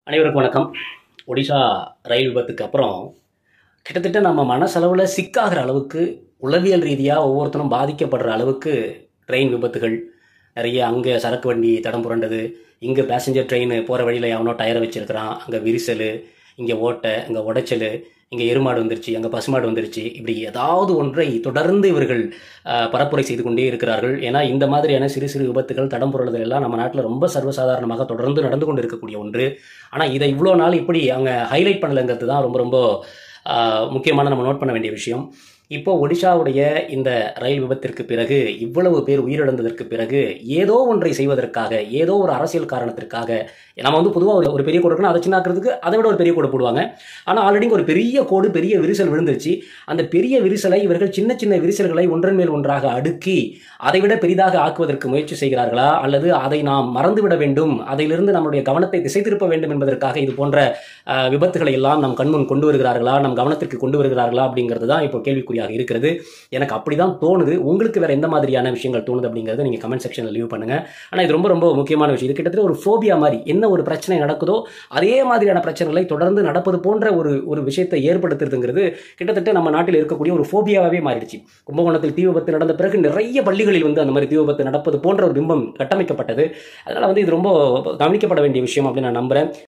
அனைவருக்கும் வணக்கம் ஒடிஷா ரயில் விபத்துக்கு அப்புறம் கிட்டத்தட்ட நம்ம மனசளவில் சிக்காகிற அளவுக்கு உளவியல் ரீதியாக ஒவ்வொருத்தரும் பாதிக்கப்படுற அளவுக்கு ட்ரெயின் விபத்துகள் நிறைய அங்கே சரக்கு வண்டி தடம் புரண்டது இங்கே பேசஞ்சர் ட்ரெயின் போகிற வழியில் எவனோ டயரை வச்சிருக்கிறான் அங்கே விரிசல் இங்கே ஓட்டை இங்கே உடைச்சல் இங்கே எருமாடு வந்துருச்சு அங்கே பசுமாடு வந்துருச்சு இப்படி ஏதாவது ஒன்றை தொடர்ந்து இவர்கள் ஆஹ், பரப்புரை செய்து கொண்டே இருக்கிறார்கள் ஏன்னா இந்த மாதிரியான சிறு சிறு விபத்துகள் தடம் புரளுதல் எல்லாம் நம்ம நாட்டில் ரொம்ப சர்வசாதாரணமாக தொடர்ந்து நடந்து கொண்டு இருக்கக்கூடிய ஒன்று ஆனால் இதை இவ்வளோ நாள் இப்படி அவங்க ஹைலைட் பண்ணலைங்கிறது தான் ரொம்ப ரொம்ப ஆஹ், முக்கியமான நம்ம நோட் பண்ண வேண்டிய விஷயம் இப்போ ஒடிஷாவுடைய இந்த ரயில் விபத்திற்கு பிறகு இவ்வளவு பேர் உயிரிழந்ததற்கு பிறகு ஏதோ ஒன்றை செய்வதற்காக ஏதோ ஒரு அரசியல் காரணத்திற்காக நம்ம வந்து பொதுவாக ஒரு ஒரு பெரிய கோடு இருக்குன்னா அதை சின்னாக்குறதுக்கு அதை விட ஒரு பெரிய கோடு போடுவாங்க ஆனால் ஆல்ரெடி ஒரு பெரிய கோடு பெரிய விரிசல் விழுந்துருச்சு அந்த பெரிய விரிசலை இவர்கள் சின்ன சின்ன விரிசல்களை ஒன்றன் மேல் ஒன்றாக அடுக்கி அதை விட பெரிதாக ஆக்குவதற்கு முயற்சி செய்கிறார்களா அல்லது அதை நாம் மறந்துவிட வேண்டும் அதிலிருந்து நம்முடைய கவனத்தை திசை திருப்ப வேண்டும் என்பதற்காக இது போன்ற அஹ், விபத்துகளை எல்லாம் நம் கண்முன் கொண்டு வருகிறார்களா நம் கவனத்திற்கு கொண்டு வருகிறார்களா அப்படிங்கிறது தான் இப்போ கேள்விக்குறியாக இருக்கிறது எனக்கு அப்படிதான் தோணுது உங்களுக்கு வேற எந்த மாதிரியான விஷயங்கள் தோணுது அப்படிங்கிறத நீங்க கமெண்ட் செக்ஷனில் லீவ் பண்ணுங்க ஆனால் இது ரொம்ப ரொம்ப முக்கியமான விஷயம் இது கிட்டத்தட்ட ஒரு ஃபோபியா மாதிரி என்ன ஒரு பிரச்சனை நடக்குதோ அதே மாதிரியான பிரச்சனைகளை தொடர்ந்து நடப்பது போன்ற ஒரு ஒரு விஷயத்தை ஏற்படுத்துறதுங்கிறது கிட்டத்தட்ட நம்ம நாட்டில் இருக்கக்கூடிய ஒரு ஃபோபியாவே மாறிடுச்சு கும்பகோணத்தில் தீ விபத்து நடந்த பிறகு நிறைய பள்ளிகளில் வந்து அந்த மாதிரி தீ விபத்து நடப்பது போன்ற ஒரு பிம்பம் கட்டமைக்கப்பட்டது அதனால வந்து இது ரொம்ப கவனிக்கப்பட வேண்டிய விஷயம் அப்படின்னு நான் நம்புறேன்